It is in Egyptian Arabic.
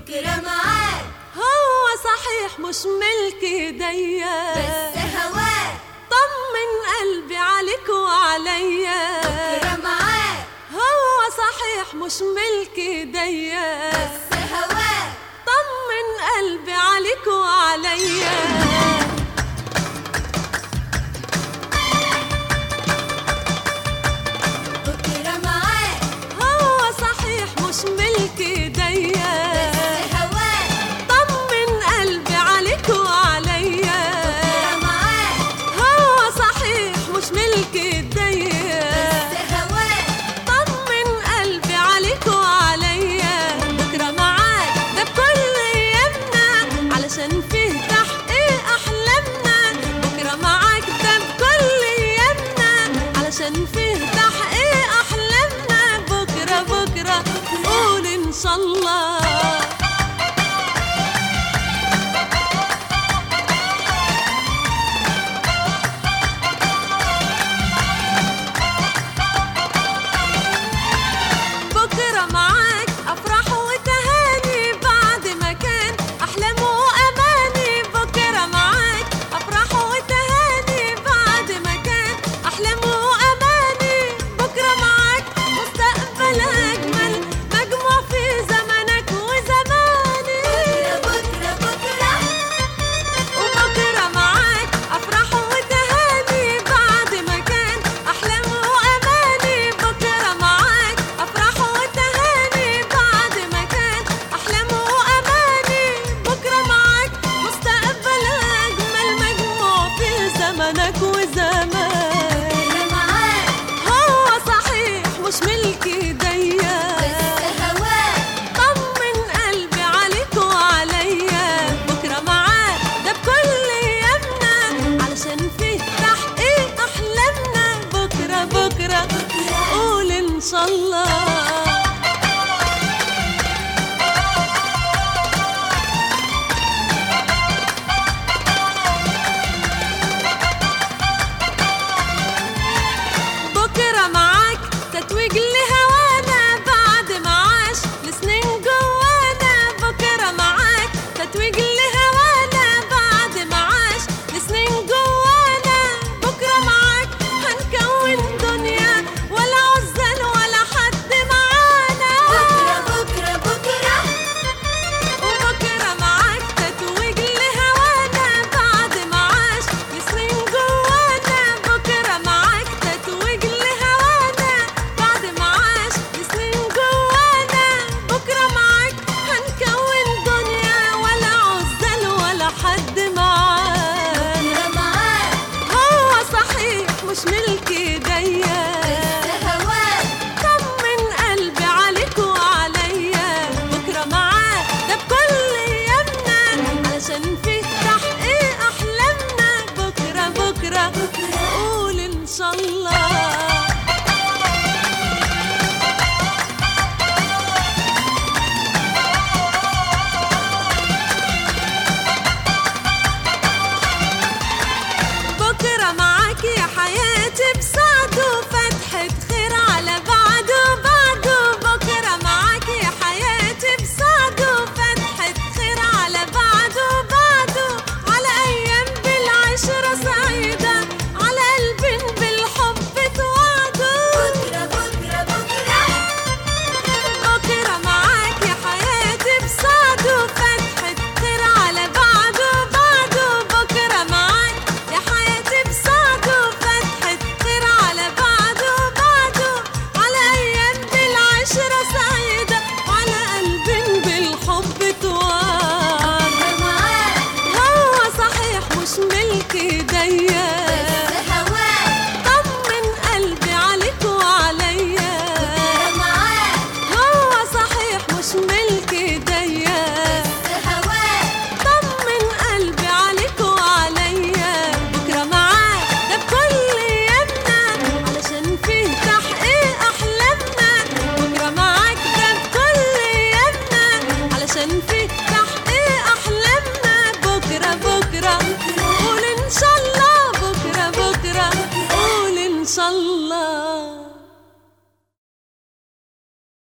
بكرة معاك هو صحيح مش ملك ايديا بس هواك طمن قلبي عليك وعليا بكرة معاك هو صحيح مش ملك ايديا بس هواك طمن قلبي عليك وعليا بكرة معاك هو صحيح مش ملك ايديا بس هواك طمن قلبي عليك وعليا بكرة معاك هو صحيح مش ملك ايديا بس هواك طمن قلبي عليك وعليا بكرة معاك ده بكل ايامنا علشان فيه تحقيق احلامنا بكرة معاك ده بكل ايامنا علشان فيه تحقيق احلامنا بكرة بكرة قول ان شاء الله بكرة معاك أفراح وتهاني بعد ما كان أحلام وأماني بكرة معاك أفراح وتهاني بعد ما كان أحلام وأماني بكرة معاك مستقبل أجمل مجموع في زمنك وزماني بكرة بكرة وبكرة معاك أفراح وتهاني بعد ما كان أحلام وأماني بكرة معاك أفراح وتهاني بعد ما كان أحلام وأماني بكرة معاك مستقبل أجمل مجموع في زمنك وزماني بكرة معاك هو صحيح مش ملك ايديا بس هواك طمن قلبي عليك وعليا بكرة معاك ده بكل ايامنا علشان فيه تحقيق احلامنا بكرة بكرة قول ان شاء الله بكرة معاك تتويج لهوانا بعد ما عاش لسنين جوانا بكرة معاك تتويج لهوانا بعد ما عاش لسنين جوانا بكرة معاك هنكون دنيا ولا عزل ولا حد معانا بكرة بكرة بكرة وبكرة معاك تتويج لهوانا بعد ما عاش لسنين جوانا بكرة معاك تتويج لهوانا بعد ما عاش لسنين جوانا بكرة معاك هنكون دنيا ولا عزل ولا حد معانا بكرة معاك هو صحيح مش ملك ايديا بس هواك طمن قلبي عليك وعليا بكرة معاك ده بكل ايامنا علشان فيه تحقيق احلامنا بكرة بكرة قول ان شاء الله بكرة معاك يا حياتي بسعد وفتحة خير على بعده بعده بكرة معاك يا حياتي بسعد وفتحة خير على بعده بعده على أيام بالعشرة سعيدة على قلب بالحب توعدوا بكرة بكرة بكرة بكرة معاك يا حياتي بسعد وفتحة خير على بعده بعده بكرة معاك يا حياتي بسعد وفتحة خير على بعده بعده على أيام بالعشرة سعيدة على قلب بالحب توعد بكرة معاك هو صحيح مش ملك ايديا بس هواك طمن قلبي عليك وعليا بكرة معاك هو صحيح مش ملك ايديا بس هواك طمن قلبي عليك وعليا بكره معاك ده بكل ايامنا علشان فيه تحقيق احلامنا بكره معاك ده بكل ايامنا علشان فيه